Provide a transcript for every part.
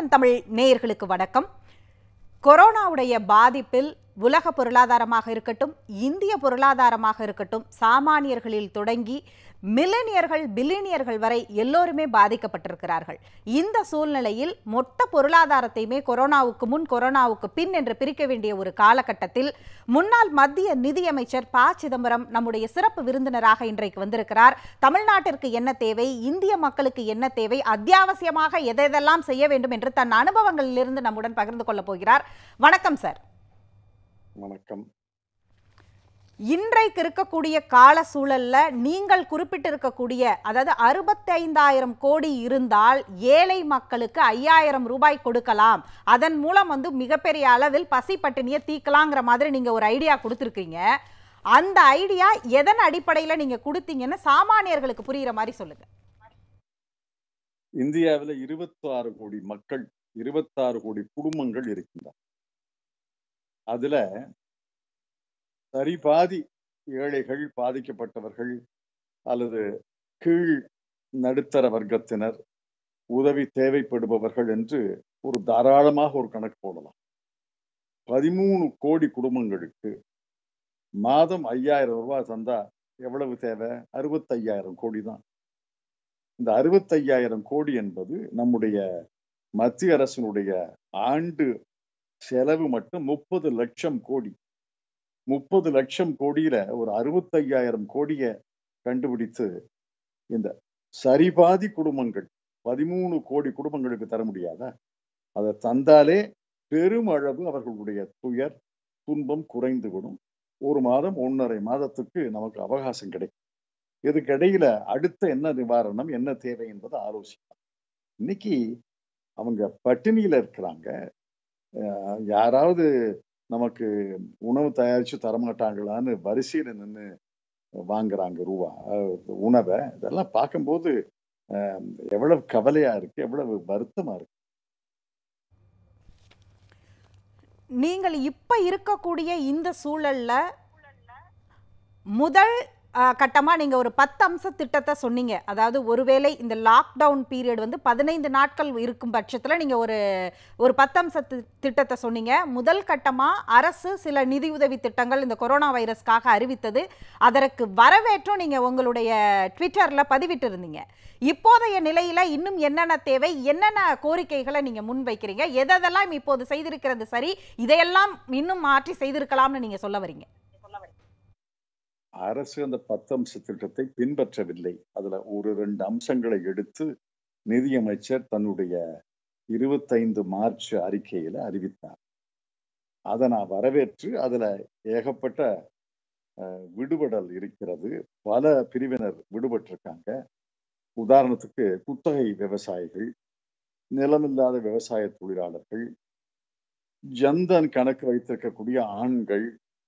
தமிழ் நேயர்களுக்கு வணக்கம் கொரோனாவுடைய பாதிப்பில் உலக பொருளாதாரமாக இருக்கட்டும் இந்திய பொருளாதாரமாக இருக்கட்டும் சாமானியர்களில் தொடங்கி மில்லினியர்கள் பில்லினியர்கள் வரை எல்லோருமே பாதிக்கப்பட்டிருக்கிறார்கள் இந்த சூழ்நிலையில் மொத்த பொருளாதாரத்தையுமே கொரோனாவுக்கு முன் கொரோனாவுக்கு பின் என்று பிரிக்க வேண்டிய ஒரு காலகட்டத்தில் முன்னாள் மத்திய நிதியமைச்சர் ப சிதம்பரம் நம்முடைய சிறப்பு விருந்தினராக இன்றைக்கு வந்திருக்கிறார் தமிழ்நாட்டிற்கு என்ன தேவை இந்திய மக்களுக்கு என்ன தேவை அத்தியாவசியமாக எதெல்லாம் செய்ய வேண்டும் என்று தன் அனுபவங்களிலிருந்து நம்முடன் பகிர்ந்து கொள்ளப் போகிறார் வணக்கம் சார் வணக்கம் இன்றைக்கு இருக்கக்கூடிய கால சூழல்ல நீங்கள் குறிப்பிட்டிருக்கக்கூடிய அதாவது அறுபத்தைந்தாயிரம் கோடி இருந்தால் ஏழை மக்களுக்கு ஐயாயிரம் ரூபாய் கொடுக்கலாம் அதன் மூலம் வந்து மிகப்பெரிய அளவில் பசி பட்டினியை தீக்கலாங்கிற மாதிரி நீங்க ஒரு ஐடியா கொடுத்துருக்கீங்க அந்த ஐடியா எதன் அடிப்படையில நீங்க கொடுத்தீங்கன்னு சாமானியர்களுக்கு புரியுற மாதிரி சொல்லுங்க இந்தியாவில் இருபத்தாறு கோடி மக்கள் இருபத்தாறு கோடி குடும்பங்கள் இருக்கின்றன அதுல சரி பாதி ஏழைகள் பாதிக்கப்பட்டவர்கள் அல்லது கீழ் நடுத்தர வர்க்கத்தினர் உதவி தேவைப்படுபவர்கள் என்று ஒரு தாராளமாக ஒரு கணக்கு போடலாம் பதிமூணு கோடி குடும்பங்களுக்கு மாதம் ஐயாயிரம் ரூபாய் தந்தா எவ்வளவு தேவை அறுபத்தையாயிரம் கோடி தான் இந்த அறுபத்தையாயிரம் கோடி என்பது நம்முடைய மத்திய அரசினுடைய ஆண்டு செலவு மட்டும் முப்பது லட்சம் கோடி முப்பது லட்சம் கோடியில ஒரு அறுபத்தையாயிரம் கோடியை கண்டுபிடித்து இந்த சரிபாதி குடும்பங்கள் பதிமூணு கோடி குடும்பங்களுக்கு தர முடியாதா அதை தந்தாலே பெருமளவு அவர்களுடைய துயர் துன்பம் குறைந்துவிடும் ஒரு மாதம் ஒன்றரை மாதத்துக்கு நமக்கு அவகாசம் கிடைக்கும் இதுக்கிடையில அடுத்த என்ன நிவாரணம் என்ன தேவை என்பதை ஆலோசிக்கலாம் இன்னைக்கு அவங்க பட்டினியில இருக்கிறாங்க அஹ் யாராவது நமக்கு உணவு தயாரிச்சு தரமாட்டாங்களான்னு வரிசையில நின்று வாங்குறாங்க ரூபா அஹ் உணவை இதெல்லாம் பார்க்கும்போது அஹ் எவ்வளவு கவலையா இருக்கு எவ்வளவு வருத்தமா இருக்கு நீங்கள் இப்ப இருக்கக்கூடிய இந்த சூழல்ல முதல் அஹ், கட்டமா நீங்க ஒரு பத்து அம்ச திட்டத்தை சொன்னீங்க அதாவது ஒருவேளை இந்த லாக்டவுன் பீரியட் வந்து பதினைந்து நாட்கள் இருக்கும் பட்சத்துல நீங்க ஒரு ஒரு பத்து அம்ச தி- திட்டத்தை சொன்னீங்க முதல் கட்டமா அரசு சில நிதியுதவி திட்டங்கள் இந்த கொரோனா வைரஸ்க்காக அறிவித்தது அதற்கு வரவேற்றும் நீங்க உங்களுடைய ட்விட்டர்ல பதிவிட்டு இருந்தீங்க இப்போதைய நிலையில இன்னும் என்னென்ன தேவை என்னென்ன கோரிக்கைகளை நீங்க முன்வைக்கிறீங்க எதெல்லாம் இப்போது செய்திருக்கிறது சரி இதையெல்லாம் இன்னும் மாற்றி செய்திருக்கலாம்னு நீங்க சொல்ல வரீங்க அரசு அந்த பத்து அம்ச திட்டத்தை பின்பற்றவில்லை அதுல ஒரு ரெண்டு அம்சங்களை எடுத்து நிதியமைச்சர் தன்னுடைய இருபத்தைந்து மார்ச் அறிக்கையில அறிவித்தார் அதை நான் வரவேற்று அதுல ஏகப்பட்ட அஹ், விடுபடல் இருக்கிறது பல பிரிவினர் விடுபட்டிருக்காங்க உதாரணத்துக்கு குத்தகை விவசாயிகள் நிலமில்லாத விவசாய தொழிலாளர்கள் ஜன்தன் கணக்கு வைத்திருக்கக்கூடிய ஆண்கள்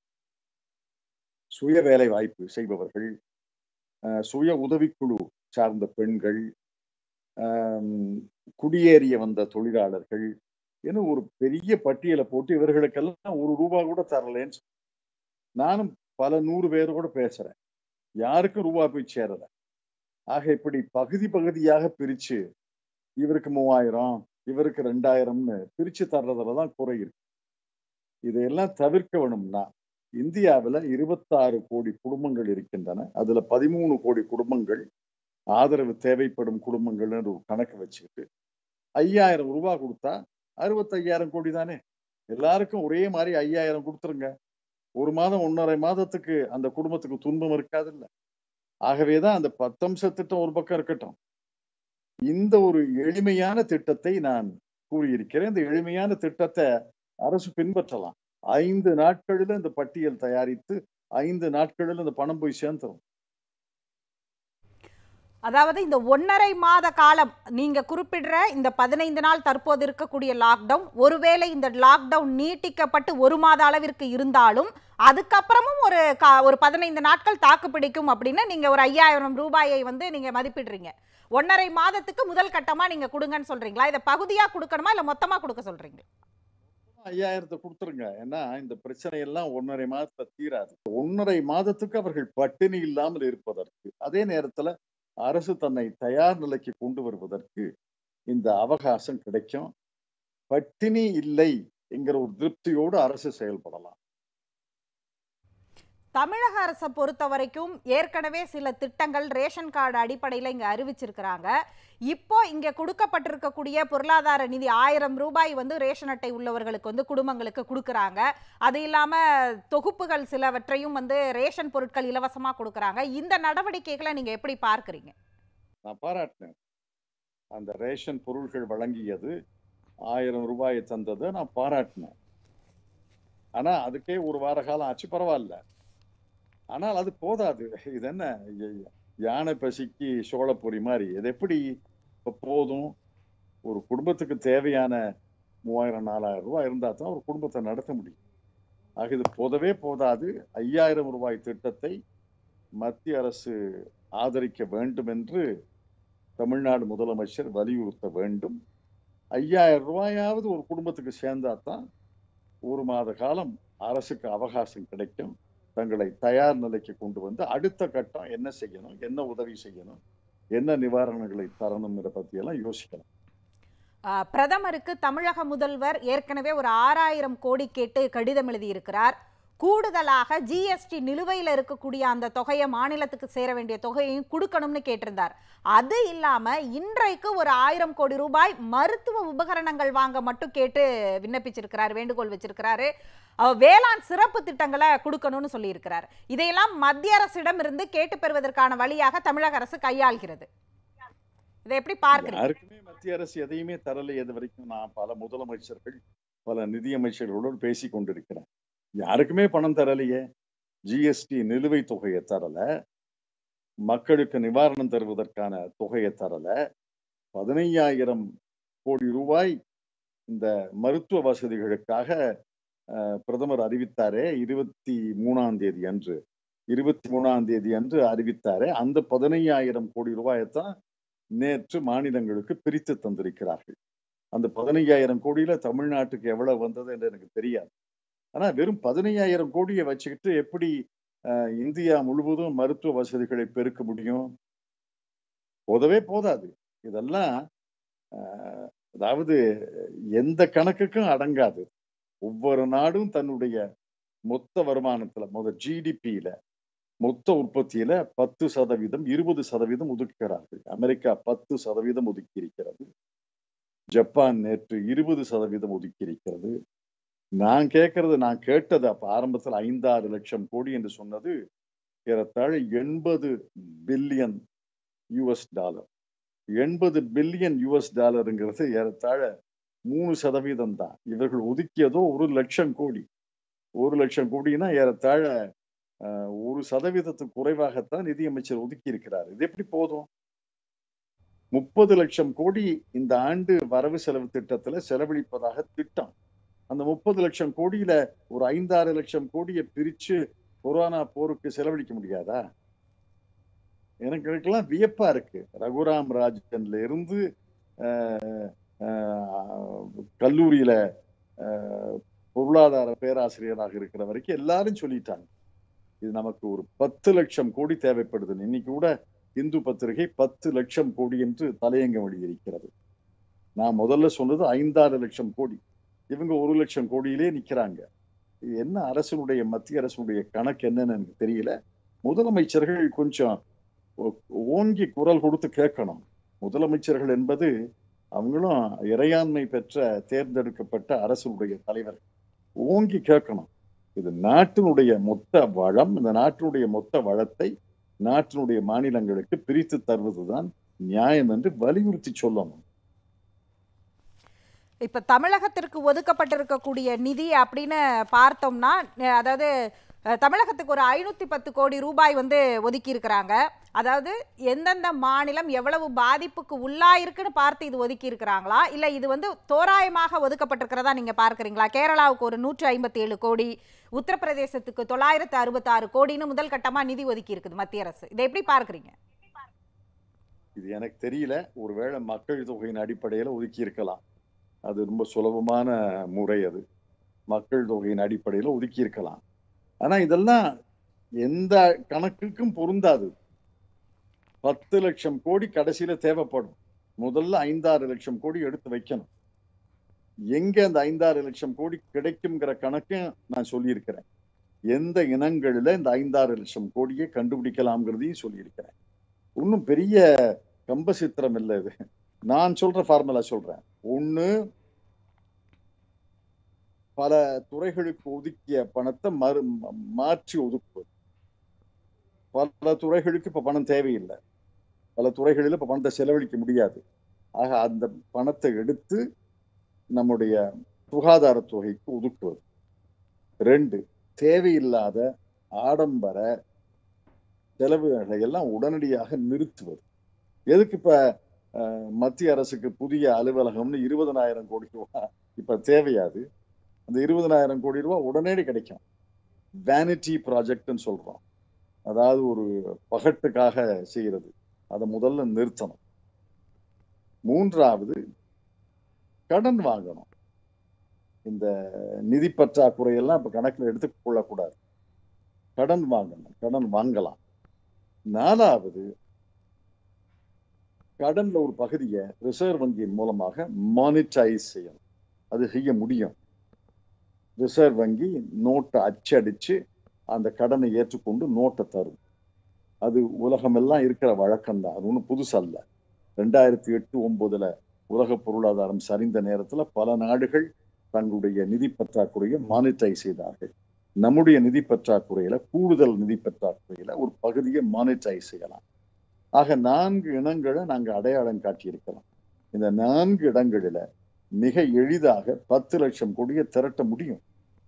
சுய வேலை வாய்ப்பு செய்பவர்கள் அஹ், சுய உதவிக்குழு சார்ந்த பெண்கள் ஆம், குடியேறிய வந்த தொழிலாளர்கள் என ஒரு பெரிய பட்டியலை போட்டு இவர்களுக்கெல்லாம் ஒரு ரூபா கூட தரலன்னு சொன்னாங்க. நானும் பல நூறு பேர் கூட பேசுறேன் யாருக்கும் ரூபா போய் சேரல ஆக இப்படி பகுதி பகுதியாக பிரிச்சு இவருக்கு மூவாயிரம் இவருக்கு ரெண்டாயிரம்னு பிரிச்சு தர்றதுல தான் குறை இருக்கு இதையெல்லாம் தவிர்க்க வேணும்னா இந்தியாவில் இருபத்தாறு கோடி குடும்பங்கள் இருக்கின்றன அதுல பதிமூணு கோடி குடும்பங்கள் ஆதரவு தேவைப்படும் குடும்பங்கள்னு ஒரு கணக்கு வச்சுக்கிட்டு ஐயாயிரம் ரூபாய் கொடுத்தா அறுபத்தையாயிரம் கோடி தானே எல்லாருக்கும் ஒரே மாதிரி ஐயாயிரம் கொடுத்துருங்க ஒரு மாதம் ஒன்றரை மாதத்துக்கு அந்த குடும்பத்துக்கு துன்பம் இருக்காதுல்ல ஆகவேதான் அந்த பத்தம்ச திட்டம் ஒரு பக்கம் இருக்கட்டும் இந்த ஒரு எளிமையான திட்டத்தை நான் கூறியிருக்கிறேன் இந்த எளிமையான திட்டத்தை அரசு பின்பற்றலாம் ஐந்து நாட்களில் இந்த பட்டியல் தயாரித்து ஐந்து நாட்களில் இந்த பணம் போய் சேர்ந்துரும் அதாவது இந்த ஒன்றரை மாத காலம் நீங்க குறிப்பிடுற இந்த பதினைந்து நாள் தற்போது இருக்கக்கூடிய லாக்டவுன் ஒருவேளை இந்த லாக்டவுன் நீட்டிக்கப்பட்டு ஒரு மாத அளவிற்கு இருந்தாலும் அதுக்கப்புறமும் ஒரு கா- ஒரு பதினைந்து நாட்கள் தாக்கு பிடிக்கும் அப்படின்னு நீங்க ஒரு ஐயாயிரம் ரூபாயை வந்து நீங்க மதிப்பிடுறீங்க ஒன்றரை மாதத்துக்கு முதல் கட்டமா நீங்க கொடுங்கன்னு சொல்றீங்களா இதை பகுதியா கொடுக்கணுமா இல்ல மொத்தமா கொடுக்க சொல்றீங்க ஐயாயிரத்தை கொடுத்துருங்க ஏன்னா இந்த பிரச்சனை எல்லாம் ஒன்றரை மாதத்துல தீராது ஒன்றரை மாதத்துக்கு அவர்கள் பட்டினி இல்லாமல் இருப்பதற்கு அதே நேரத்துல அரசு தன்னை தயார் நிலைக்கு கொண்டு வருவதற்கு இந்த அவகாசம் கிடைக்கும் பட்டினி இல்லை என்கிற ஒரு திருப்தியோடு அரசு செயல்படலாம் தமிழக அரசை பொறுத்த வரைக்கும் ஏற்கனவே சில திட்டங்கள் ரேஷன் கார்டு அடிப்படையில் இங்கே அறிவிச்சிருக்கிறாங்க இப்போ இங்கே கொடுக்கப்பட்டிருக்கக்கூடிய பொருளாதார நிதி ஆயிரம் ரூபாய் வந்து ரேஷன் அட்டை உள்ளவர்களுக்கு வந்து குடும்பங்களுக்கு கொடுக்குறாங்க அது இல்லாமல் தொகுப்புகள் சிலவற்றையும் வந்து ரேஷன் பொருட்கள் இலவசமாக கொடுக்குறாங்க இந்த நடவடிக்கைகளை நீங்கள் எப்படி பார்க்குறீங்க நான் பாராட்டினேன் அந்த ரேஷன் பொருட்கள் வழங்கியது ஆயிரம் ரூபாயை தந்ததை நான் பாராட்டினேன் ஆனா அதுக்கே ஒரு வார காலம் ஆச்சு பரவாயில்ல ஆனால் அது போதாது இது என்ன ய- யானை பசிக்கு சோளப்பொரி மாதிரி இது எப்படி இப்ப போதும் ஒரு குடும்பத்துக்கு தேவையான மூவாயிரம் நாலாயிரம் ரூபாய் இருந்தா தான் ஒரு குடும்பத்தை நடத்த முடியும் ஆக இது போதவே போதாது ஐயாயிரம் ரூபாய் திட்டத்தை மத்திய அரசு ஆதரிக்க வேண்டும் என்று தமிழ்நாடு முதலமைச்சர் வலியுறுத்த வேண்டும் ஐயாயிரம் ரூபாயாவது ஒரு குடும்பத்துக்கு சேர்ந்தா தான் ஒரு மாத காலம் அரசுக்கு அவகாசம் கிடைக்கும் தங்களை தயார் நிலைக்கு கொண்டு வந்து அடுத்த கட்டம் என்ன செய்யணும் என்ன உதவி செய்யணும் என்ன நிவாரணங்களை தரணுங்கிற பத்தியெல்லாம் யோசிக்கலாம் ஆஹ் பிரதமருக்கு தமிழக முதல்வர் ஏற்கனவே ஒரு ஆறாயிரம் கோடி கேட்டு கடிதம் எழுதியிருக்கிறார் கூடுதலாக ஜிஎஸ்டி நிலுவையில் இருக்கக்கூடிய அந்த தொகையை மாநிலத்துக்கு சேர வேண்டிய தொகையையும் கொடுக்கணும்னு கேட்டிருந்தார் அது இல்லாம இன்றைக்கு ஒரு ஆயிரம் கோடி ரூபாய் மருத்துவ உபகரணங்கள் வாங்க மட்டும் கேட்டு விண்ணப்பிச்சிருக்கிறார் வேண்டுகோள் வச்சிருக்கிறாரு அஹ் வேளாண் சிறப்பு திட்டங்களை கொடுக்கணும்னு சொல்லியிருக்கிறார் இதையெல்லாம் மத்திய அரசிடம் இருந்து கேட்டு பெறுவதற்கான வழியாக தமிழக அரசு கையாள்கிறது இதை எப்படி பார்க்கிறீங்க யாருக்குமே மத்திய அரசு எதையுமே தரலை இது வரைக்கும் நான் பல முதலமைச்சர்கள் பல நிதியமைச்சர்களோடு பேசி கொண்டிருக்கிறேன் யாருக்குமே பணம் தரலையே ஜிஎஸ்டி நிலுவைத் தொகையை தரல மக்களுக்கு நிவாரணம் தருவதற்கான தொகையை தரல பதினையாயிரம் கோடி ரூபாய் இந்த மருத்துவ வசதிகளுக்காக அஹ், பிரதமர் அறிவித்தாரே இருபத்தி மூணாம் தேதி அன்று இருபத்தி மூணாம் தேதி அன்று அறிவித்தாரே அந்த பதினையாயிரம் கோடி ரூபாயைத்தான் நேற்று மாநிலங்களுக்கு பிரித்து தந்திருக்கிறார்கள் அந்த பதினையாயிரம் கோடியில தமிழ்நாட்டுக்கு எவ்வளவு வந்தது என்று எனக்கு தெரியாது ஆனா வெறும் பதினையாயிரம் கோடியை வச்சுக்கிட்டு எப்படி அஹ், இந்தியா முழுவதும் மருத்துவ வசதிகளை பெருக்க முடியும் போதவே போதாது இதெல்லாம் அஹ், அதாவது எந்த கணக்குக்கும் அடங்காது ஒவ்வொரு நாடும் தன்னுடைய மொத்த வருமானத்துல முதல் ஜிடிபியில மொத்த உற்பத்தியில பத்து சதவீதம் இருபது சதவீதம் ஒதுக்குகிறார்கள் அமெரிக்கா பத்து சதவீதம் ஒதுக்கி இருக்கிறது ஜப்பான் நேற்று இருபது சதவீதம் ஒதுக்கி இருக்கிறது நான் கேட்கறது நான் கேட்டது அப்ப ஆரம்பத்தில் ஐந்தாறு லட்சம் கோடி என்று சொன்னது ஏறத்தாழ எண்பது பில்லியன் யுஎஸ் டாலர் எண்பது பில்லியன் யுஎஸ் டாலருங்கிறது ஏறத்தாழ மூணு சதவீதம் தான் இவர்கள் ஒதுக்கியதோ ஒரு லட்சம் கோடி ஒரு லட்சம் கோடினா ஏறத்தாழ அஹ், ஒரு சதவீதத்துக்கு குறைவாகத்தான் நிதியமைச்சர் ஒதுக்கி இருக்கிறார் இது எப்படி போதும் முப்பது லட்சம் கோடி இந்த ஆண்டு வரவு செலவு திட்டத்துல செலவழிப்பதாக திட்டம் அந்த முப்பது லட்சம் கோடியில ஒரு ஐந்தாறு லட்சம் கோடியை பிரிச்சு கொரோனா போருக்கு செலவழிக்க முடியாதா எனக்கு எனக்கெல்லாம் வியப்பா இருக்கு ரகுராம் ராஜன்ல இருந்து அஹ், அஹ், கல்லூரியில அஹ், பொருளாதார பேராசிரியராக இருக்கிற வரைக்கும் எல்லாரும் சொல்லிட்டாங்க இது நமக்கு ஒரு பத்து லட்சம் கோடி தேவைப்படுது இன்னைக்கு கூட இந்து பத்திரிகை பத்து லட்சம் கோடி என்று தலையங்கம் வெளியிருக்கிறது நான் முதல்ல சொன்னது ஐந்தாறு லட்சம் கோடி இவங்க ஒரு லட்சம் கோடியிலே நிக்கிறாங்க இது என்ன அரசனுடைய மத்திய அரசுடைய கணக்கு என்னன்னு எனக்கு தெரியல முதலமைச்சர்கள் கொஞ்சம் ஓ- ஓங்கி குரல் கொடுத்து கேட்கணும் முதலமைச்சர்கள் என்பது அவங்களும் இறையாண்மை பெற்ற தேர்ந்தெடுக்கப்பட்ட அரசுடைய தலைவர் ஓங்கி கேட்கணும் இது நாட்டினுடைய மொத்த வளம் இந்த நாட்டினுடைய மொத்த வளத்தை நாட்டினுடைய மாநிலங்களுக்கு பிரித்து தருவதுதான் நியாயம் என்று வலியுறுத்தி சொல்லணும் இப்ப தமிழகத்திற்கு ஒதுக்கப்பட்டிருக்கக்கூடிய நிதி அப்படின்னு பார்த்தோம்னா அஹ் அதாவது அஹ், தமிழகத்துக்கு ஒரு ஐநூத்தி பத்து கோடி ரூபாய் வந்து ஒதுக்கி இருக்கிறாங்க அதாவது எந்தெந்த மாநிலம் எவ்வளவு பாதிப்புக்கு உள்ளாயிருக்குன்னு பார்த்து இது ஒதுக்கி இருக்கிறாங்களா இல்ல இது வந்து தோராயமாக ஒதுக்கப்பட்டிருக்கிறதா நீங்க பார்க்கறீங்களா கேரளாவுக்கு ஒரு நூற்றி ஐம்பத்தி ஏழு கோடி உத்தரப்பிரதேசத்துக்கு தொள்ளாயிரத்து அறுபத்தாறு கோடின்னு முதல் கட்டமா நிதி ஒதுக்கி இருக்குது மத்திய அரசு இதை எப்படி பார்க்கறீங்க இது எனக்கு தெரியல ஒருவேளை மக்கள் தொகையின் அடிப்படையில ஒதுக்கி இருக்கலாம் அது ரொம்ப சுலபமான முறை அது மக்கள் தொகையின் அடிப்படையில ஒதுக்கி இருக்கலாம் ஆனா இதெல்லாம் எந்த கணக்குக்கும் பொருந்தாது பத்து லட்சம் கோடி கடைசியில தேவைப்படும் முதல்ல ஐந்தாறு லட்சம் கோடி எடுத்து வைக்கணும் எங்க அந்த ஐந்தாறு லட்சம் கோடி கிடைக்குங்கிற கணக்கும் நான் சொல்லியிருக்கிறேன் எந்த இனங்கள்ல இந்த ஐந்தாறு லட்சம் கோடியை கண்டுபிடிக்கலாம்ங்கிறதையும் சொல்லியிருக்கிறேன் ஒன்றும் பெரிய கம்பசித்திரம் இல்லை இது நான் சொல்ற ஃபார்முலா சொல்றேன் ஒண்ணு பல துறைகளுக்கு ஒதுக்கிய பணத்தை மறு ம- மாற்றி ஒதுக்குவது பல துறைகளுக்கு இப்ப பணம் தேவையில்லை பல துறைகளில் இப்ப பணத்தை செலவழிக்க முடியாது ஆக அந்த பணத்தை எடுத்து நம்முடைய சுகாதாரத்துறைக்கு ஒதுக்குவது ரெண்டு தேவையில்லாத ஆடம்பர செலவுகளை எல்லாம் உடனடியாக நிறுத்துவது எதுக்கு இப்ப அஹ், மத்திய அரசுக்கு புதிய அலுவலகம்னு இருபதனாயிரம் கோடி ரூபாய் இப்ப தேவையாது அந்த இருபதனாயிரம் கோடி ரூபாய் உடனடி கிடைக்கும் வேனிட்டி ப்ராஜெக்ட்னு சொல்றோம் அதாவது ஒரு பகட்டுக்காக செய்யறது அதை முதல்ல நிறுத்தணும் மூன்றாவது கடன் வாங்கணும் இந்த நிதி பற்றாக்குறை எல்லாம் இப்ப கணக்குல எடுத்துக் கொள்ளக்கூடாது கடன் வாங்கணும் கடன் வாங்கலாம் நாலாவது கடன்ல ஒரு பகுதியை ரிசர்வ் வங்கியின் மூலமாக மானிட்டைஸ் செய்யணும் அது செய்ய முடியும் ரிசர்வ் வங்கி நோட்டை அச்சடிச்சு அந்த கடனை ஏற்றுக்கொண்டு நோட்டை தரும் அது உலகமெல்லாம் இருக்கிற வழக்கம் தான் அது ஒன்றும் புதுசல்ல ரெண்டாயிரத்தி எட்டு ஒன்பதுல உலக பொருளாதாரம் சரிந்த நேரத்துல பல நாடுகள் தங்களுடைய நிதி பற்றாக்குறையை மானிட்டைஸ் செய்தார்கள் நம்முடைய நிதி பற்றாக்குறையில கூடுதல் நிதி பற்றாக்குறையில ஒரு பகுதியை மானிட்டைஸ் செய்யலாம் ஆக நான்கு இனங்களை நாங்க அடையாளம் காட்டியிருக்கலாம் இந்த நான்கு இடங்களில மிக எளிதாக பத்து லட்சம் கோடியை திரட்ட முடியும்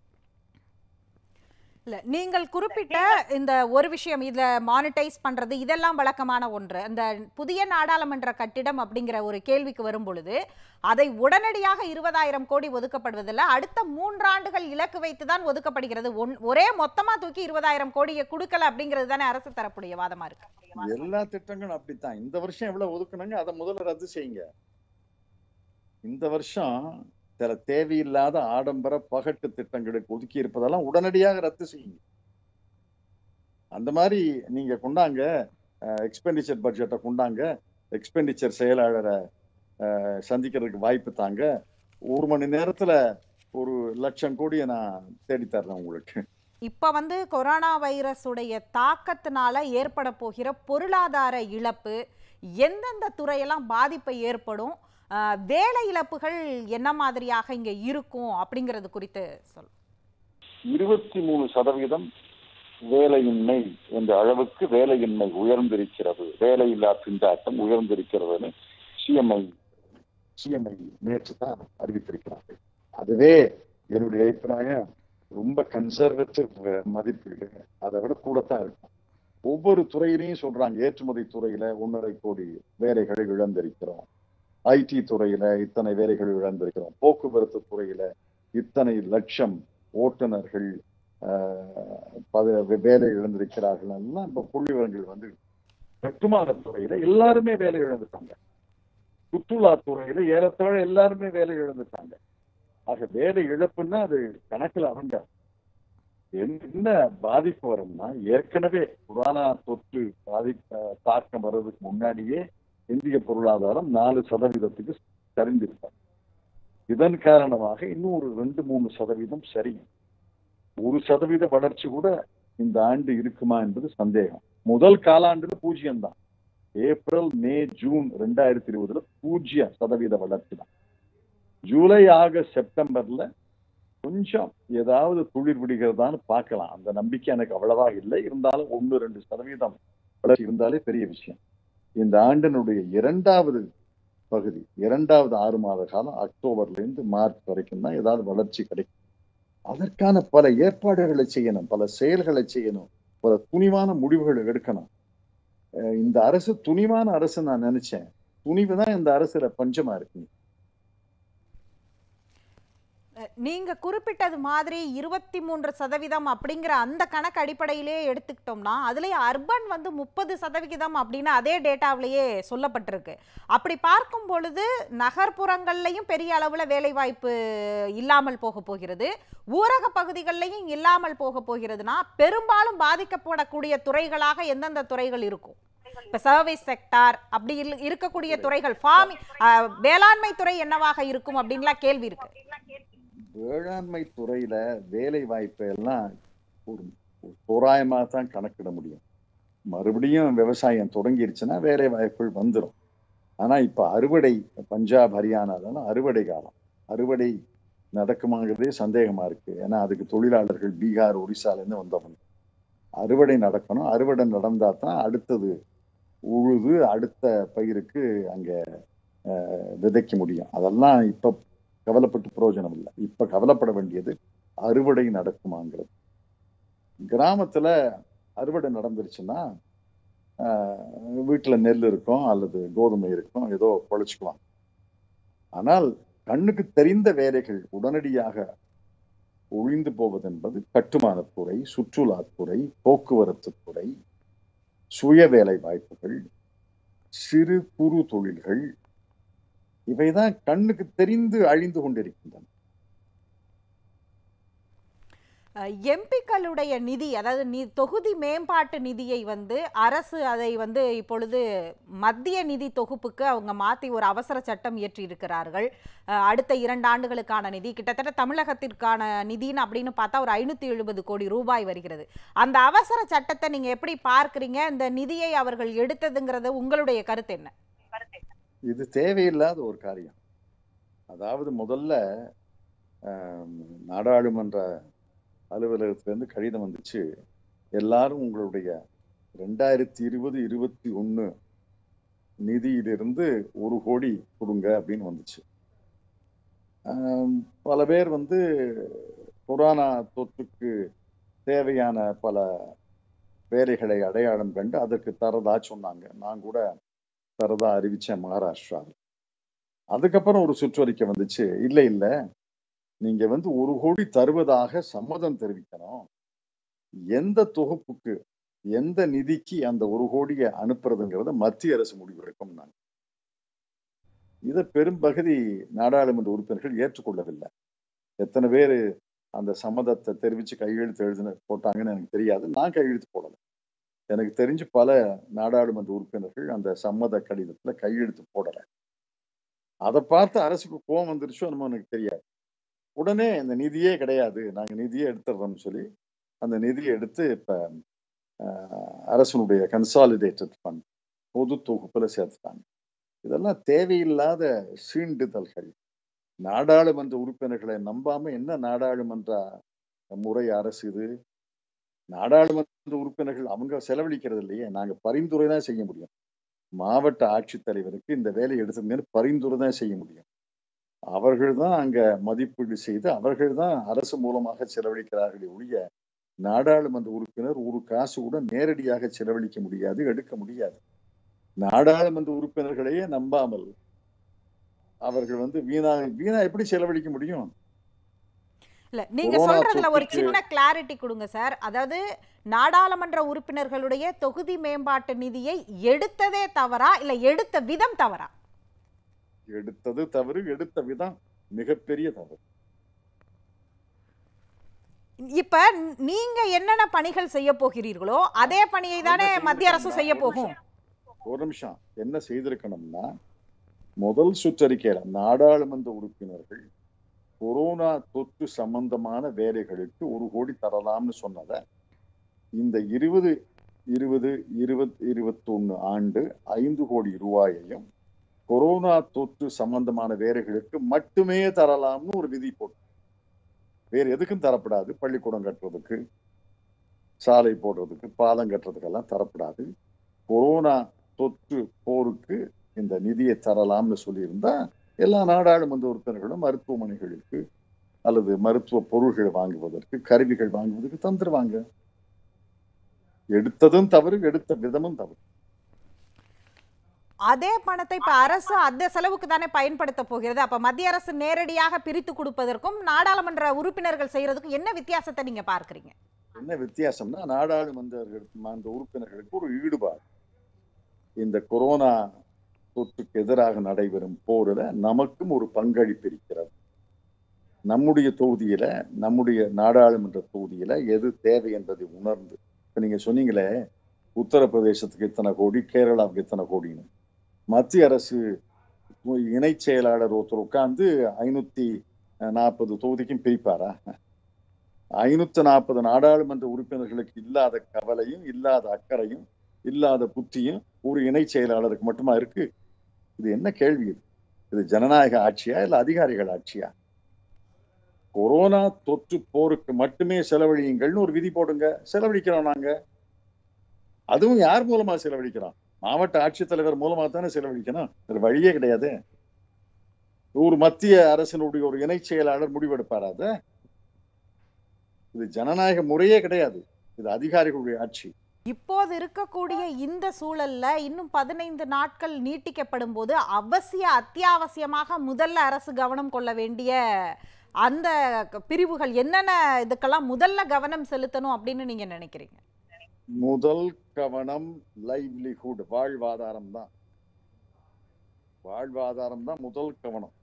இல்ல நீங்கள் குறிப்பிட்ட இந்த ஒரு விஷயம் இதுல மானிட்டைஸ் பண்றது இதெல்லாம் வழக்கமான ஒன்று அந்த புதிய நாடாளுமன்ற கட்டிடம் அப்படிங்கிற ஒரு கேள்விக்கு வரும் பொழுது அதை உடனடியாக இருபதாயிரம் கோடி ஒதுக்கப்படுவதில்லை அடுத்த மூன்றாண்டுகள் இலக்கு வைத்து தான் ஒதுக்கப்படுகிறது ஒன்- ஒரே மொத்தமா தூக்கி இருபதாயிரம் கோடியை கொடுக்கல அப்படிங்கிறது தானே அரசு தரப்புடைய வாதமா இருக்கு எல்லா திட்டங்களும் அப்படித்தான் இந்த வருஷம் எவ்வளவு ஒதுக்குனாங்க அதை முதல்ல ரத்து செய்யுங்க இந்த வருஷம் சில தேவையில்லாத ஆடம்பர பகட்டு திட்டங்களுக்கு ஒதுக்கி இருப்பதெல்லாம் உடனடியாக ரத்து செய்யுங்க அந்த மாதிரி நீங்க கொண்டாங்க எக்ஸ்பெண்டிச்சர் பட்ஜெட்டை கொண்டாங்க எக்ஸ்பெண்டிச்சர் செயலாளரை அஹ், சந்திக்கிறதுக்கு வாய்ப்பு தாங்க ஒரு மணி நேரத்துல ஒரு லட்சம் கோடியை நான் தேடி தர்றேன் உங்களுக்கு இப்ப வந்து கொரோனா வைரஸ் உடைய தாக்கத்தினால ஏற்பட போகிற பொருளாதார இழப்பு எந்தெந்த துறையெல்லாம் பாதிப்பை ஏற்படும் ஆஹ், வேலை இழப்புகள் என்ன மாதிரியாக இங்க இருக்கும் அப்படிங்கிறது குறித்து சொல் இருபத்தி மூணு சதவீதம் வேலையின்மை என்ற அளவுக்கு வேலையின்மை உயர்ந்திருக்கிறது வேலையில்லா திண்டாட்டம் உயர்ந்திருக்கிறதுன்னு சிஎம்ஐ சிஎம்ஐ நேற்று தான் அறிவித்திருக்கிறார்கள் அதுவே என்னுடைய அபிப்பிராயம் ரொம்ப கன்சர்வேட்டிவ் மதிப்பீடு அதை விட கூடத்தான் இருக்கும் ஒவ்வொரு துறையிலையும் சொல்றாங்க ஏற்றுமதி துறையில ஒன்றரை கோடி வேலைகளை இழந்திருக்கிறோம் ஐடி துறையில இத்தனை வேலைகள் இழந்திருக்கிறோம் போக்குவரத்து துறையில இத்தனை லட்சம் ஓட்டுநர்கள் ஆஹ், பத- வேலை இழந்திருக்கிறார்கள் எல்லாம் இப்ப புள்ளி விவரங்கள் வந்து கட்டுமான துறையில எல்லாருமே வேலை இழந்துட்டாங்க சுற்றுலா துறையில ஏறத்தாழ எல்லாருமே வேலை இழந்துட்டாங்க ஆக வேலை இழப்புன்னா அது கணக்குல அவங்க என்ன பாதிப்பு வரும்னா ஏற்கனவே கொரோனா தொற்று பாதிப்பு தாக்கம் வர்றதுக்கு முன்னாடியே இந்திய பொருளாதாரம் நாலு சதவீதத்துக்கு சரிந்திருப்பாங்க இதன் காரணமாக இன்னும் ஒரு ரெண்டு மூணு சதவீதம் சரி ஒரு சதவீத வளர்ச்சி கூட இந்த ஆண்டு இருக்குமா என்பது சந்தேகம் முதல் காலாண்டுல பூஜ்ஜியம் தான் ஏப்ரல் மே ஜூன் ரெண்டாயிரத்தி இருபதுல பூஜ்ஜியம் சதவீத வளர்ச்சி தான் ஜூலை ஆகஸ்ட் செப்டம்பர்ல கொஞ்சம் ஏதாவது துளிர் விடுகிறதான்னு பார்க்கலாம் அந்த நம்பிக்கை எனக்கு அவ்வளவா இல்லை இருந்தாலும் ஒன்று ரெண்டு சதவீதம் வளர்ச்சி இருந்தாலே பெரிய விஷயம் இந்த ஆண்டினுடைய இரண்டாவது பகுதி இரண்டாவது ஆறு மாத காலம் அக்டோபர்ல இருந்து மார்ச் வரைக்கும் தான் ஏதாவது வளர்ச்சி கிடைக்கும் அதற்கான பல ஏற்பாடுகளை செய்யணும் பல செயல்களை செய்யணும் பல துணிவான முடிவுகளை எடுக்கணும் அஹ் இந்த அரசு துணிவான அரசு நான் நினைச்சேன் துணிவு தான் இந்த அரசுல பஞ்சமா இருக்கு நீங்க குறிப்பிட்டது மாதிரி இருபத்தி மூன்று சதவீதம் அப்படிங்கிற அந்த கணக்கு அடிப்படையிலே எடுத்துக்கிட்டோம்னா அதுலயே அர்பன் வந்து முப்பது சதவிகிதம் அப்படின்னு அதே டேட்டாவிலேயே சொல்லப்பட்டிருக்கு அப்படி பார்க்கும் பொழுது நகர்ப்புறங்கள்லையும் பெரிய அளவுல வேலைவாய்ப்பு இல்லாமல் போக போகிறது ஊரக பகுதிகளிலையும் இல்லாமல் போக போகிறதுனா பெரும்பாலும் பாதிக்கப்படக்கூடிய துறைகளாக எந்தெந்த துறைகள் இருக்கும் இப்ப சர்வீஸ் செக்டார் அப்படி இல்ல- இருக்கக்கூடிய துறைகள் ஃபார்மி வேளாண்மை துறை என்னவாக இருக்கும் அப்படின்லாம் கேள்வி இருக்கு வேளாண்மை துறையில வேலை வாய்ப்பை எல்லாம் ஒரு ஒரு தோராயமா தான் கணக்கிட முடியும் மறுபடியும் விவசாயம் தொடங்கிருச்சுன்னா வேலை வாய்ப்புகள் வந்துடும் ஆனா இப்ப அறுவடை பஞ்சாப் ஹரியானாலாம் அறுவடை காலம் அறுவடை நடக்குமாங்கிறதே சந்தேகமா இருக்கு ஏன்னா அதுக்கு தொழிலாளர்கள் பீகார் ஒரிசால இருந்து வந்தவங்க அறுவடை நடக்கணும் அறுவடை நடந்தா தான் அடுத்தது உழுது அடுத்த பயிருக்கு அங்க அஹ், விதைக்க முடியும் அதெல்லாம் இப்ப கவலைப்பட்டு பிரயோஜனம் இல்லை இப்ப கவலைப்பட வேண்டியது அறுவடை நடக்குமாங்கிறது கிராமத்துல அறுவடை நடந்துருச்சுன்னா ஆஹ், வீட்டுல நெல் இருக்கும் அல்லது கோதுமை இருக்கும் ஏதோ பொழைச்சுக்கலாம் ஆனால் கண்ணுக்கு தெரிந்த வேலைகள் உடனடியாக ஒழிந்து போவது என்பது கட்டுமானத்துறை சுற்றுலாத்துறை போக்குவரத்து துறை சுய வேலை வாய்ப்புகள் சிறு குறு தொழில்கள் இவைதான் கண்ணுக்கு தெரிந்து அழிந்து கொண்டிருக்கின்றன எம்பிக்களுடைய நிதி அதாவது நி தொகுதி மேம்பாட்டு நிதியை வந்து அரசு அதை வந்து இப்பொழுது மத்திய நிதி தொகுப்புக்கு அவங்க மாற்றி ஒரு அவசர சட்டம் இயற்றி இருக்கிறார்கள் அஹ், அடுத்த இரண்டு ஆண்டுகளுக்கான நிதி கிட்டத்தட்ட தமிழகத்திற்கான நிதின்னு அப்படின்னு பார்த்தா ஒரு ஐநூற்றி எழுபது கோடி ரூபாய் வருகிறது அந்த அவசர சட்டத்தை நீங்க எப்படி பார்க்குறீங்க இந்த நிதியை அவர்கள் எடுத்ததுங்கிறது உங்களுடைய கருத்து என்ன இது தேவையில்லாத ஒரு காரியம் அதாவது முதல்ல ஆம், நாடாளுமன்ற அலுவலகத்திலிருந்து கடிதம் வந்துச்சு எல்லாரும் உங்களுடைய ரெண்டாயிரத்தி இருபது இருபத்தி ஒண்ணு நிதியிலிருந்து ஒரு கோடி கொடுங்க அப்படின்னு வந்துச்சு ஆம், பல பேர் வந்து கொரோனா தொற்றுக்கு தேவையான பல வேலைகளை அடையாளம் கண்டு அதற்கு தரதா சொன்னாங்க நான் கூட தரதா அறிவிச்சேன் மகாராஷ்டிராவில் அதுக்கப்புறம் ஒரு சுற்றறிக்கை வந்துச்சு இல்ல இல்ல நீங்க வந்து ஒரு கோடி தருவதாக சம்மதம் தெரிவிக்கணும் எந்த தொகுப்புக்கு எந்த நிதிக்கு அந்த ஒரு கோடியை அனுப்புறதுங்கிறத மத்திய அரசு முடிவெடுக்கும் நான் இதை பெரும்பகுதி நாடாளுமன்ற உறுப்பினர்கள் ஏற்றுக்கொள்ளவில்லை எத்தனை பேர் அந்த சம்மதத்தை தெரிவிச்சு கையெழுத்து எழுதின போட்டாங்கன்னு எனக்கு தெரியாது நான் கையெழுத்து போடல எனக்கு தெரிஞ்சு பல நாடாளுமன்ற உறுப்பினர்கள் அந்த சம்மத கடிதத்துல கையெழுத்து போடல அதை பார்த்து அரசுக்கு கோபம் வந்துருச்சோ நம்ம எனக்கு தெரியாது உடனே இந்த நிதியே கிடையாது நாங்க நிதியே எடுத்துடுறோம்னு சொல்லி அந்த நிதியை எடுத்து இப்ப ஆஹ், அரசனுடைய கன்சாலிடேட்டட் ஃபண்ட் பொது தொகுப்புல சேர்த்துட்டாங்க இதெல்லாம் தேவையில்லாத சீண்டுதல்கள் நாடாளுமன்ற உறுப்பினர்களை நம்பாம என்ன நாடாளுமன்ற முறை அரசு இது நாடாளுமன்ற உறுப்பினர்கள் அவங்க செலவழிக்கிறது இல்லையே நாங்க பரிந்துரை தான் செய்ய முடியும் மாவட்ட ஆட்சித்தலைவருக்கு இந்த வேலையை எடுத்துங்கன்னு பரிந்துரை தான் செய்ய முடியும் அவர்கள் தான் அங்க மதிப்பீடு செய்து அவர்கள் தான் அரசு மூலமாக செலவழிக்கிறார்களே ஒழிய நாடாளுமன்ற உறுப்பினர் ஒரு காசு கூட நேரடியாக செலவழிக்க முடியாது எடுக்க முடியாது நாடாளுமன்ற உறுப்பினர்களையே நம்பாமல் அவர்கள் வந்து வீணா வீணா எப்படி செலவழிக்க முடியும் இல்ல நீங்க கொரோனா சொல்றதுல ஒரு தொற்றுக்கு- சின்ன கிளாரிட்டி கொடுங்க சார் அதாவது நாடாளுமன்ற உறுப்பினர்களுடைய தொகுதி மேம்பாட்டு நிதியை எடுத்ததே தவறா இல்ல எடுத்த விதம் தவறா எடுத்தது தவறு எடுத்த விதம் மிகப்பெரிய தவறு இப்ப நீங்க என்னென்ன பணிகள் செய்ய போகிறீர்களோ அதே பணியை தானே என்ன மத்திய அரசு செய்ய செய்திருக்கணும்னா, போகும் ஒரு நிமிஷம் என்ன செய்திருக்கணும்னா முதல் சுற்றறிக்கையில நாடாளுமன்ற உறுப்பினர்கள் கொரோனா தொற்று சம்பந்தமான வேலைகளுக்கு ஒரு கோடி தரலாம்னு சொன்னத இந்த இருபது இருபது இருபத் இருபத்தொன்னு ஆண்டு ஐந்து கோடி ரூபாயையும் கொரோனா தொற்று சம்பந்தமான வேலைகளுக்கு மட்டுமே தரலாம்னு ஒரு விதி போட்டு வேற எதுக்கும் தரப்படாது பள்ளிக்கூடம் கட்டுறதுக்கு சாலை போடுறதுக்கு பாலம் கட்டுறதுக்கெல்லாம் தரப்படாது கொரோனா தொற்று போருக்கு இந்த நிதியை தரலாம்னு சொல்லியிருந்தா எல்லா நாடாளுமன்ற உறுப்பினர்களும் மருத்துவமனைகளுக்கு அல்லது மருத்துவ பொருள்கள் வாங்குவதற்கு கருவிகள் வாங்குவதற்கு தந்துருவாங்க எடுத்ததும் தவறு எடுத்த விதமும் தவறு அதே பணத்தை இப்ப அரசு அந்த செலவுக்கு தானே பயன்படுத்த போகிறது அப்ப மத்திய அரசு நேரடியாக பிரித்து கொடுப்பதற்கும் நாடாளுமன்ற உறுப்பினர்கள் செய்யறதுக்கும் என்ன வித்தியாசத்தை நீங்க பார்க்கறீங்க என்ன வித்தியாசம்னா நாடாளுமன்றர்கள் அந்த உறுப்பினர்களுக்கு ஒரு ஈடுபாடு இந்த கொரோனா தொற்றுக்கு எதிராக நடைபெறும் போரில் நமக்கும் ஒரு பங்களிப்பு இருக்கிறது நம்முடைய தொகுதியில நம்முடைய நாடாளுமன்ற தொகுதியில எது தேவை என்பதை உணர்ந்து இப்ப நீங்க சொன்னீங்களே உத்தரப்பிரதேசத்துக்கு இத்தனை கோடி கேரளாவுக்கு இத்தனை கோடின்னு மத்திய அரசு இணை செயலாளர் ஒருத்தர் உட்கார்ந்து ஐநூத்தி நாற்பது தொகுதிக்கும் பிரிப்பாரா ஐநூத்தி நாற்பது நாடாளுமன்ற உறுப்பினர்களுக்கு இல்லாத கவலையும் இல்லாத அக்கறையும் இல்லாத புத்தியும் ஒரு இணை செயலாளருக்கு மட்டுமா இருக்கு இது என்ன கேள்வி இது இது ஜனநாயக ஆட்சியா இல்ல அதிகாரிகள் ஆட்சியா கொரோனா தொற்று போருக்கு மட்டுமே செலவழியுங்கள்னு ஒரு விதி போடுங்க செலவழிக்கிறோம் நாங்க அதுவும் யார் மூலமா செலவழிக்கிறோம் மாவட்ட ஆட்சித்தலைவர் மூலமா தானே செலவழிக்கணும் வேற வழியே கிடையாது ஒரு மத்திய அரசினுடைய ஒரு இணை செயலாளர் முடிவெடுப்பார் அத இது ஜனநாயக முறையே கிடையாது இது அதிகாரிகளுடைய ஆட்சி இப்போது இருக்கக்கூடிய இந்த சூழல்ல இன்னும் பதினைந்து நாட்கள் நீட்டிக்கப்படும் போது அவசிய அத்தியாவசியமாக முதல்ல அரசு கவனம் கொள்ள வேண்டிய அந்த பிரிவுகள் என்னென்ன இதுக்கெல்லாம் முதல்ல கவனம் செலுத்தணும் அப்படின்னு நீங்க நினைக்கிறீங்க முதல் கவனம் லைவ்லிஹுட் வாழ்வாதாரம் தான் வாழ்வாதாரம் தான் முதல் கவனம்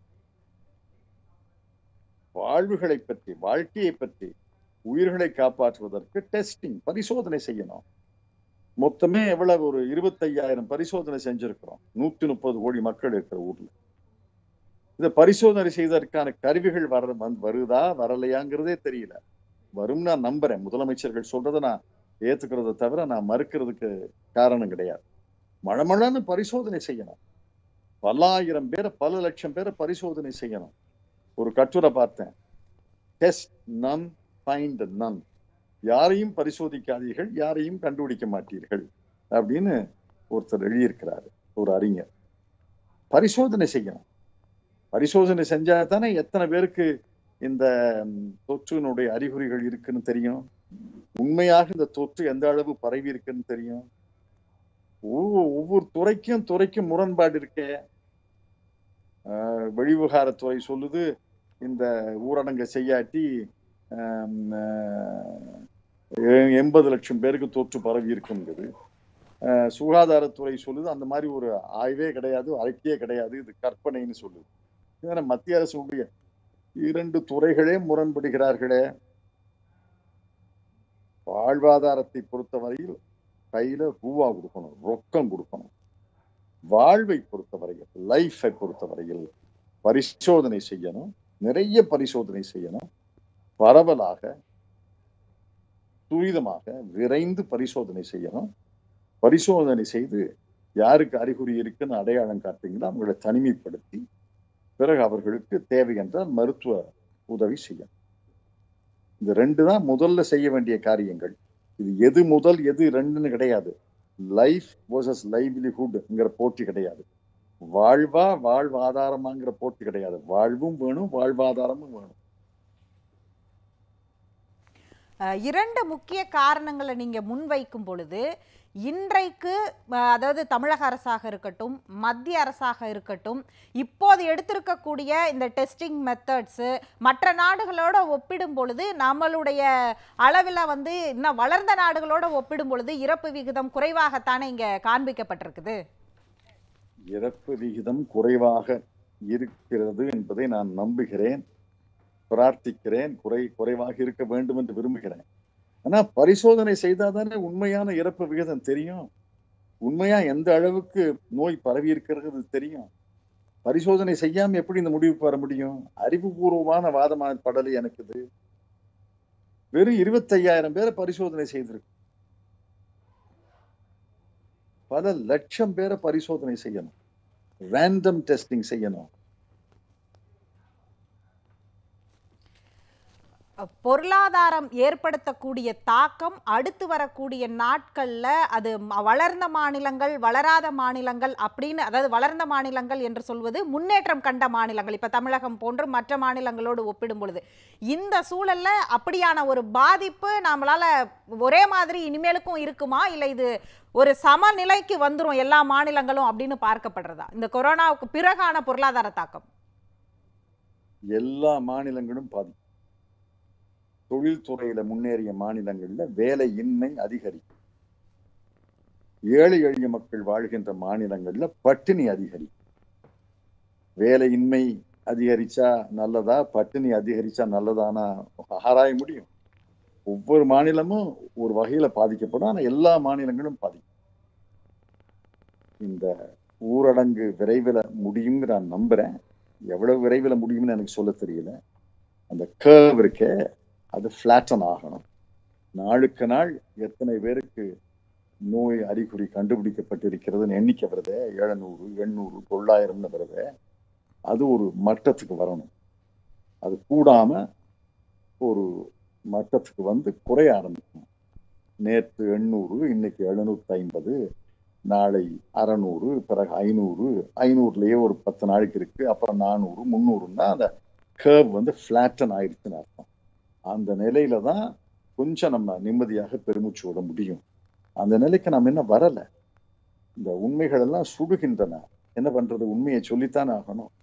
வாழ்வுகளை பற்றி வாழ்க்கையை பற்றி உயிர்களை காப்பாற்றுவதற்கு டெஸ்டிங் பரிசோதனை செய்யணும் மொத்தமே எவ்வளவு ஒரு இருபத்தையாயிரம் பரிசோதனை செஞ்சிருக்கிறோம் நூத்தி முப்பது கோடி மக்கள் இருக்கிற ஊர்ல இந்த பரிசோதனை செய்வதற்கான கருவிகள் வர வந்து வருதா வரலையாங்கிறதே தெரியல வரும் நான் நம்புறேன் முதலமைச்சர்கள் சொல்றதை நான் ஏத்துக்கிறத தவிர நான் மறுக்கிறதுக்கு காரணம் கிடையாது மழமழன்னு பரிசோதனை செய்யணும் பல்லாயிரம் பேரை பல லட்சம் பேரை பரிசோதனை செய்யணும் ஒரு கட்டுரை பார்த்தேன் டெஸ்ட் நன் ஃபைண்ட் நன் யாரையும் பரிசோதிக்காதீர்கள் யாரையும் கண்டுபிடிக்க மாட்டீர்கள் அப்படின்னு ஒருத்தர் எழுதியிருக்கிறாரு ஒரு அறிஞர் பரிசோதனை செய்யணும் பரிசோதனை செஞ்சா தானே எத்தனை பேருக்கு இந்த தொற்றினுடைய அறிகுறிகள் இருக்குன்னு தெரியும் உண்மையாக இந்த தொற்று எந்த அளவு பரவி இருக்குன்னு தெரியும் ஒவ்வொரு துறைக்கும் துறைக்கும் முரண்பாடு இருக்கே வெளிவிவகாரத்துறை சொல்லுது இந்த ஊரடங்கை செய்யாட்டி எண்பது லட்சம் பேருக்கு தொற்று பரவி இருக்குங்கிறது சுகாதாரத்துறை சொல்லுது அந்த மாதிரி ஒரு ஆய்வே கிடையாது அறிக்கையே கிடையாது இது கற்பனைன்னு சொல்லுது ஏன்னா மத்திய அரசுடைய இரண்டு துறைகளே முரண்படுகிறார்களே வாழ்வாதாரத்தை பொறுத்தவரையில் கையில ரூபா கொடுக்கணும் ரொக்கம் கொடுக்கணும் வாழ்வை பொறுத்தவரையில் லைஃபை பொறுத்தவரையில் பரிசோதனை செய்யணும் நிறைய பரிசோதனை செய்யணும் பரவலாக துரிதமாக விரைந்து பரிசோதனை செய்யணும் பரிசோதனை செய்து யாருக்கு அறிகுறி இருக்குன்னு அடையாளம் காட்டுங்களோ அவங்களை தனிமைப்படுத்தி பிறகு அவர்களுக்கு தேவை என்றால் மருத்துவ உதவி செய்யணும் இந்த ரெண்டு தான் முதல்ல செய்ய வேண்டிய காரியங்கள் இது எது முதல் எது ரெண்டுன்னு கிடையாது லைஃப் வர்சஸ் லைவ்லிஹுட்ங்கிற போட்டி கிடையாது வாழ்வா வாழ்வாதாரமாங்கிற போட்டி கிடையாது வாழ்வும் வேணும் வாழ்வாதாரமும் வேணும் இரண்டு முக்கிய காரணங்களை நீங்க முன்வைக்கும் பொழுது இன்றைக்கு அதாவது தமிழக அரசாக இருக்கட்டும் மத்திய அரசாக இருக்கட்டும் இப்போது எடுத்திருக்கக்கூடிய இந்த டெஸ்டிங் மெத்தட்ஸு மற்ற நாடுகளோட ஒப்பிடும் பொழுது நம்மளுடைய அளவில் வந்து இன்னும் வளர்ந்த நாடுகளோட ஒப்பிடும் பொழுது இறப்பு விகிதம் குறைவாகத்தானே இங்க காண்பிக்கப்பட்டிருக்குது இறப்பு விகிதம் குறைவாக இருக்கிறது என்பதை நான் நம்புகிறேன் பிரார்த்திக்கிறேன் குறை குறைவாக இருக்க வேண்டும் என்று விரும்புகிறேன் ஆனா பரிசோதனை செய்தாதானே உண்மையான இறப்பு விகிதம் தெரியும் உண்மையா எந்த அளவுக்கு நோய் பரவி இருக்கிறது தெரியும் பரிசோதனை செய்யாம எப்படி இந்த முடிவுக்கு வர முடியும் அறிவுபூர்வமான வாதமான படலை எனக்கு இது வெறும் இருபத்தையாயிரம் பேரை பரிசோதனை செய்திருக்கு பல லட்சம் பேரை பரிசோதனை செய்யணும் ரேண்டம் டெஸ்டிங் செய்யணும் பொருளாதாரம் ஏற்படுத்தக்கூடிய தாக்கம் அடுத்து வரக்கூடிய நாட்கள்ல அது வளர்ந்த மாநிலங்கள் வளராத மாநிலங்கள் அப்படின்னு அதாவது வளர்ந்த மாநிலங்கள் என்று சொல்வது முன்னேற்றம் கண்ட மாநிலங்கள் இப்ப தமிழகம் போன்று மற்ற மாநிலங்களோடு ஒப்பிடும் பொழுது இந்த சூழல்ல அப்படியான ஒரு பாதிப்பு நம்மளால ஒரே மாதிரி இனிமேலுக்கும் இருக்குமா இல்லை இது ஒரு சமநிலைக்கு வந்துரும் எல்லா மாநிலங்களும் அப்படின்னு பார்க்கப்படுறதா இந்த கொரோனாவுக்கு பிறகான பொருளாதார தாக்கம் எல்லா மாநிலங்களும் பாதிக்கும் தொழில்துறையில முன்னேறிய மாநிலங்கள்ல வேலையின்மை அதிகரிக்கும் ஏழை எளிய மக்கள் வாழ்கின்ற மாநிலங்கள்ல பட்டினி அதிகரிக்கும் வேலையின்மை அதிகரிச்சா நல்லதா பட்டினி அதிகரிச்சா நல்லதானா ஆராய முடியும் ஒவ்வொரு மாநிலமும் ஒரு வகையில பாதிக்கப்படும் ஆனா எல்லா மாநிலங்களும் பாதிக்கும் இந்த ஊரடங்கு விரைவில் முடியும்னு நான் நம்புறேன் எவ்வளவு விரைவில் முடியும்னு எனக்கு சொல்ல தெரியல அந்த கேர்வ் இருக்கே அது ஃபிளாட்டன் ஆகணும் நாளுக்கு நாள் எத்தனை பேருக்கு நோய் அறிகுறி கண்டுபிடிக்கப்பட்டிருக்கிறதுன்னு எண்ணிக்கை வருது எழுநூறு எண்ணூறு தொள்ளாயிரம்னு வருது அது ஒரு மட்டத்துக்கு வரணும் அது கூடாம ஒரு மட்டத்துக்கு வந்து குறைய ஆரம்பிக்கும் நேற்று எண்ணூறு இன்னைக்கு எழுநூத்தி ஐம்பது நாளை அறநூறு பிறகு ஐநூறு ஐநூறுலயே ஒரு பத்து நாளைக்கு இருக்கு அப்புறம் நானூறு முந்நூறுன்னா அந்த கேர்வ் வந்து ஃபிளாட்டன் ஆயிடுச்சுன்னு அர்த்தம் அந்த நிலையில தான் கொஞ்சம் நம்ம நிம்மதியாக பெருமூச்சு விட முடியும் அந்த நிலைக்கு நாம் என்ன வரல இந்த உண்மைகள் எல்லாம் சுடுகின்றன என்ன பண்றது உண்மையை சொல்லித்தானே ஆகணும்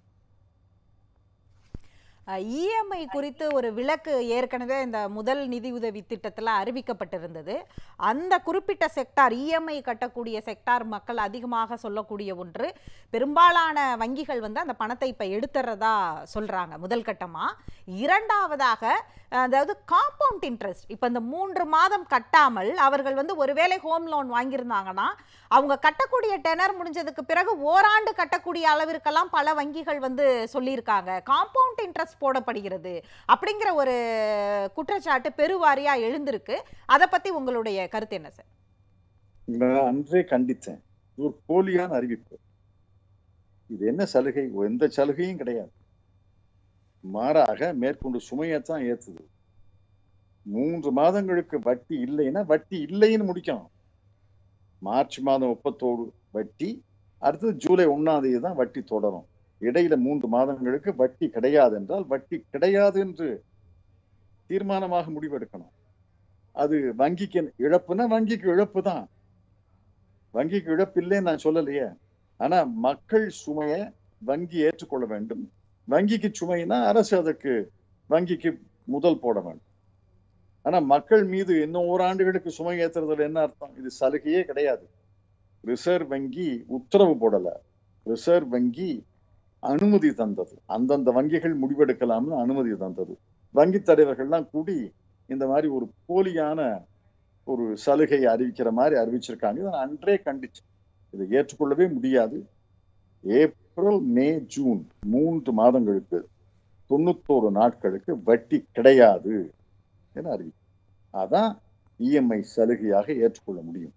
இஎம்ஐ குறித்து ஒரு விலக்கு ஏற்கனவே இந்த முதல் நிதியுதவி திட்டத்தில் அறிவிக்கப்பட்டிருந்தது அந்த குறிப்பிட்ட செக்டார் இஎம்ஐ கட்டக்கூடிய செக்டார் மக்கள் அதிகமாக சொல்லக்கூடிய ஒன்று பெரும்பாலான வங்கிகள் வந்து அந்த பணத்தை இப்போ எடுத்துறதா சொல்றாங்க முதல் கட்டமா இரண்டாவதாக அதாவது காம்பவுண்ட் இன்ட்ரெஸ்ட் இப்போ இந்த மூன்று மாதம் கட்டாமல் அவர்கள் வந்து ஒருவேளை ஹோம் லோன் வாங்கியிருந்தாங்கன்னா அவங்க கட்டக்கூடிய டெனர் முடிஞ்சதுக்கு பிறகு ஓராண்டு கட்டக்கூடிய அளவிற்கெல்லாம் பல வங்கிகள் வந்து சொல்லியிருக்காங்க காம்பவுண்ட் இன்ட்ரெஸ்ட் போடப்படுகிறது அப்படிங்கிற ஒரு குற்றச்சாட்டு பெருவாரியா எழுந்திருக்கு அதை பத்தி உங்களுடைய கருத்து என்ன சார் நான் அன்றே கண்டித்தேன் இது ஒரு போலியான அறிவிப்பு இது என்ன சலுகை எந்த சலுகையும் கிடையாது மாறாக மேற்கொண்டு சுமையத்தான் ஏத்துது மூன்று மாதங்களுக்கு வட்டி இல்லைன்னா வட்டி இல்லைன்னு முடிக்கணும் மார்ச் மாதம் முப்பத்தோடு வட்டி அடுத்தது ஜூலை ஒன்னாம் தேதி தான் வட்டி தொடரும் இடையில மூன்று மாதங்களுக்கு வட்டி கிடையாது என்றால் வட்டி கிடையாது என்று தீர்மானமாக முடிவெடுக்கணும் அது வங்கிக்கு இழப்புனா வங்கிக்கு இழப்பு தான் வங்கிக்கு இழப்பு இல்லைன்னு நான் சொல்லலையே ஆனா மக்கள் சுமையை வங்கி ஏற்றுக்கொள்ள வேண்டும் வங்கிக்கு சுமைனா அரசு அதற்கு வங்கிக்கு முதல் போட வேண்டும் ஆனா மக்கள் மீது இன்னும் ஓராண்டுகளுக்கு சுமை ஏத்துறதுல என்ன அர்த்தம் இது சலுகையே கிடையாது ரிசர்வ் வங்கி உத்தரவு போடல ரிசர்வ் வங்கி அனுமதி தந்தது அந்தந்த வங்கிகள் முடிவெடுக்கலாம்னு அனுமதி தந்தது வங்கி தலைவர்கள்லாம் கூடி இந்த மாதிரி ஒரு போலியான ஒரு சலுகை அறிவிக்கிற மாதிரி அறிவிச்சிருக்காங்க இதை நான் அன்றே கண்டிச்சேன் இதை ஏற்றுக்கொள்ளவே முடியாது ஏப்ரல் மே ஜூன் மூன்று மாதங்களுக்கு தொண்ணூத்தோரு நாட்களுக்கு வட்டி கிடையாது என அறிவிக்கும் அதான் இஎம்ஐ சலுகையாக ஏற்றுக்கொள்ள முடியும்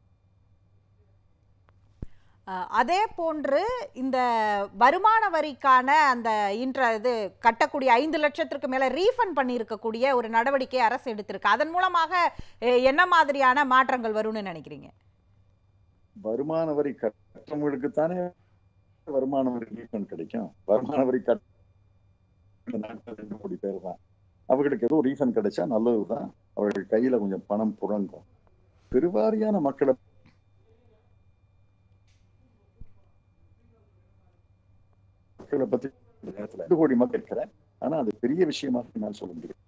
அதே போன்று இந்த வருமான வரிக்கான அந்த இன்ற இது கட்டக்கூடிய ஐந்து லட்சத்திற்கு மேல ரீஃபண்ட் பண்ணியிருக்கக்கூடிய ஒரு நடவடிக்கை அரசு எடுத்திருக்கு அதன் மூலமாக என்ன மாதிரியான மாற்றங்கள் வரும்னு நினைக்கிறீங்க வருமான வரி கட்டவங்களுக்கு தானே வருமான வரி ரீஃபண்ட் கிடைக்கும் வருமான வரி கட்ட ரெண்டு கோடி பேர் தான் அவர்களுக்கு ஏதோ ரீஃபண்ட் கிடைச்சா நல்லதுதான் அவர்கள் கையில கொஞ்சம் பணம் புழங்கும் பெருவாரியான மக்களை மக்களை பத்தி நேரத்துல ரெண்டு கோடி மக்கள் இருக்கிறேன் ஆனா அது பெரிய விஷயமாக என்னால் சொல்ல முடியும்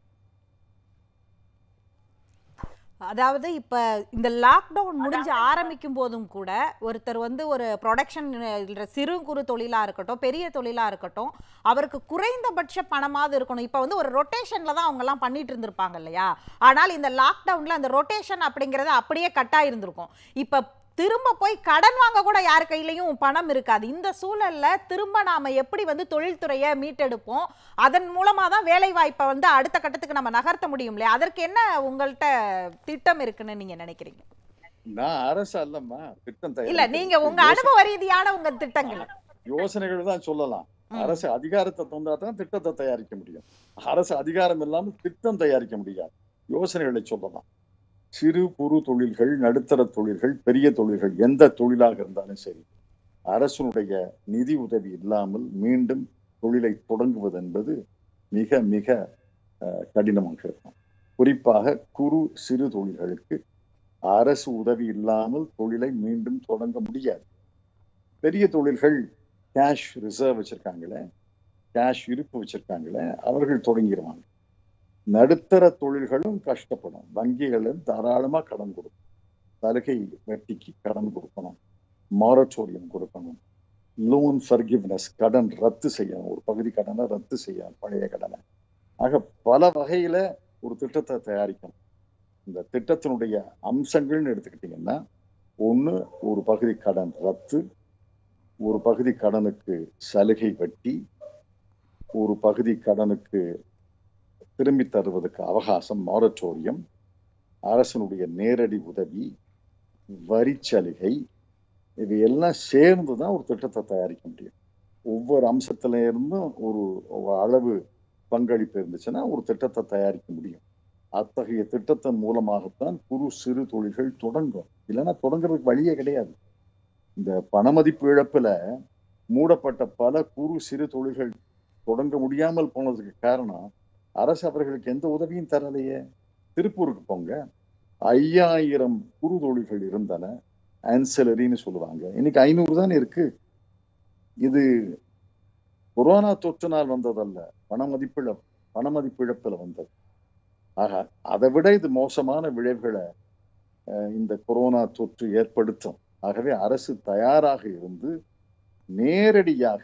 அதாவது இப்போ இந்த லாக்டவுன் முடிஞ்சு ஆரம்பிக்கும் போதும் கூட ஒருத்தர் வந்து ஒரு ப்ரொடக்ஷன் சிறு குறு தொழிலாக இருக்கட்டும் பெரிய தொழிலாக இருக்கட்டும் அவருக்கு குறைந்தபட்ச பணமாவது இருக்கணும் இப்போ வந்து ஒரு ரொட்டேஷனில் தான் அவங்கெல்லாம் பண்ணிட்டு இருந்திருப்பாங்க இல்லையா ஆனால் இந்த லாக்டவுனில் அந்த ரொட்டேஷன் அப்படிங்கிறது அப்படியே கட்டாக இருந்திருக்கும் இப்போ திரும்ப போய் கடன் வாங்க கூட யார் கையிலையும் பணம் இருக்காது இந்த சூழல்ல திரும்ப நாம எப்படி வந்து தொழில்துறையை மீட்டெடுப்போம் அதன் மூலமா தான் வேலை வாய்ப்பை வந்து அடுத்த கட்டத்துக்கு நம்ம நகர்த்த முடியும் இல்லையா அதற்கு என்ன உங்கள்கிட்ட திட்டம் இருக்குன்னு நீங்க நினைக்கிறீங்க நான் அரசு அல்லம்மா திட்டம் இல்ல நீங்க உங்க அனுபவ ரீதியான உங்க திட்டங்கள் யோசனைகள் தான் சொல்லலாம் அரசு அதிகாரத்தை தந்தா தான் திட்டத்தை தயாரிக்க முடியும் அரசு அதிகாரம் இல்லாம திட்டம் தயாரிக்க முடியாது யோசனைகளை சொல்லலாம் சிறு குறு தொழில்கள் நடுத்தர தொழில்கள் பெரிய தொழில்கள் எந்த தொழிலாக இருந்தாலும் சரி அரசனுடைய நிதி உதவி இல்லாமல் மீண்டும் தொழிலை தொடங்குவது என்பது மிக மிக கடினமாக இருக்கும் குறிப்பாக குறு சிறு தொழில்களுக்கு அரசு உதவி இல்லாமல் தொழிலை மீண்டும் தொடங்க முடியாது பெரிய தொழில்கள் கேஷ் ரிசர்வ் வச்சிருக்காங்களே கேஷ் இருப்பு வச்சிருக்காங்களே அவர்கள் தொடங்கிடுவாங்க நடுத்தர தொழில்களும் கஷ்டப்படும் வங்கிகளும் தாராளமா கடன் கொடுக்கும் சலுகை வட்டிக்கு கடன் கொடுக்கணும் மாரட்டோரியம் கொடுக்கணும் லோன் ஃபர்கிவ்னஸ் கடன் ரத்து செய்யணும் ஒரு பகுதி கடனை ரத்து செய்யணும் பழைய கடனை ஆக பல வகையில ஒரு திட்டத்தை தயாரிக்கணும் இந்த திட்டத்தினுடைய அம்சங்கள்னு எடுத்துக்கிட்டீங்கன்னா ஒண்ணு ஒரு பகுதி கடன் ரத்து ஒரு பகுதி கடனுக்கு சலுகை வட்டி ஒரு பகுதி கடனுக்கு திரும்பி தருவதற்கு அவகாசம் மாரட்டோரியம் அரசனுடைய நேரடி உதவி வரி சலுகை இது எல்லாம் சேர்ந்து தான் ஒரு திட்டத்தை தயாரிக்க முடியும் ஒவ்வொரு அம்சத்துல இருந்தும் ஒரு ஒரு அளவு பங்களிப்பு இருந்துச்சுன்னா ஒரு திட்டத்தை தயாரிக்க முடியும் அத்தகைய திட்டத்தின் மூலமாகத்தான் குறு சிறு தொழில்கள் தொடங்கும் இல்லைன்னா தொடங்குறதுக்கு வழியே கிடையாது இந்த பணமதிப்பு இழப்புல மூடப்பட்ட பல குறு சிறு தொழில்கள் தொடங்க முடியாமல் போனதுக்கு காரணம் அரசு அவர்களுக்கு எந்த உதவியும் தரலையே திருப்பூருக்கு போங்க ஐயாயிரம் குறு தொழில்கள் இருந்தன ஆன்சலரின்னு சொல்லுவாங்க இன்னைக்கு ஐநூறு தானே இருக்கு இது கொரோனா தொற்றினால் வந்ததல்ல பண மதிப்பிழ பண மதிப்பிழப்புல வந்தது ஆக அதை விட இது மோசமான விளைவுகளை அஹ், இந்த கொரோனா தொற்று ஏற்படுத்தும் ஆகவே அரசு தயாராக இருந்து நேரடியாக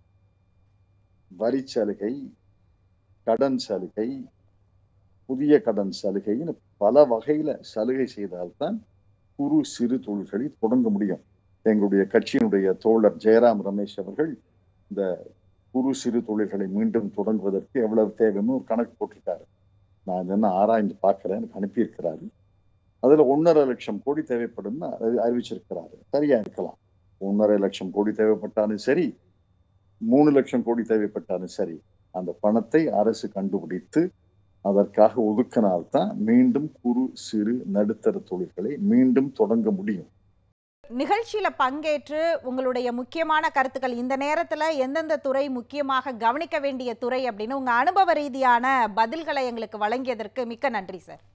வரி சலுகை கடன் சலுகை புதிய கடன் சலுகைன்னு பல வகையில சலுகை செய்தால்தான் குறு சிறு தொழில்களை தொடங்க முடியும் எங்களுடைய கட்சியினுடைய தோழர் ஜெயராம் ரமேஷ் அவர்கள் இந்த குறு சிறு தொழில்களை மீண்டும் தொடங்குவதற்கு எவ்வளவு தேவைன்னு ஒரு கணக்கு போட்டிருக்காரு நான் என்ன ஆராய்ந்து பார்க்கிறேன் எனக்கு அனுப்பியிருக்கிறாரு அதுல ஒன்னரை லட்சம் கோடி தேவைப்படும்னு அறி- அறிவிச்சிருக்கிறாரு சரியா இருக்கலாம் ஒன்னரை லட்சம் கோடி தேவைப்பட்டாலும் சரி மூணு லட்சம் கோடி தேவைப்பட்டாலும் சரி அந்த பணத்தை அரசு கண்டுபிடித்து அதற்காக ஒதுக்கினால்தான் மீண்டும் குறு சிறு நடுத்தர தொழில்களை மீண்டும் தொடங்க முடியும் நிகழ்ச்சியில பங்கேற்று உங்களுடைய முக்கியமான கருத்துக்கள் இந்த நேரத்துல எந்தெந்த துறை முக்கியமாக கவனிக்க வேண்டிய துறை அப்படின்னு உங்க அனுபவ ரீதியான பதில்களை எங்களுக்கு வழங்கியதற்கு மிக்க நன்றி சார்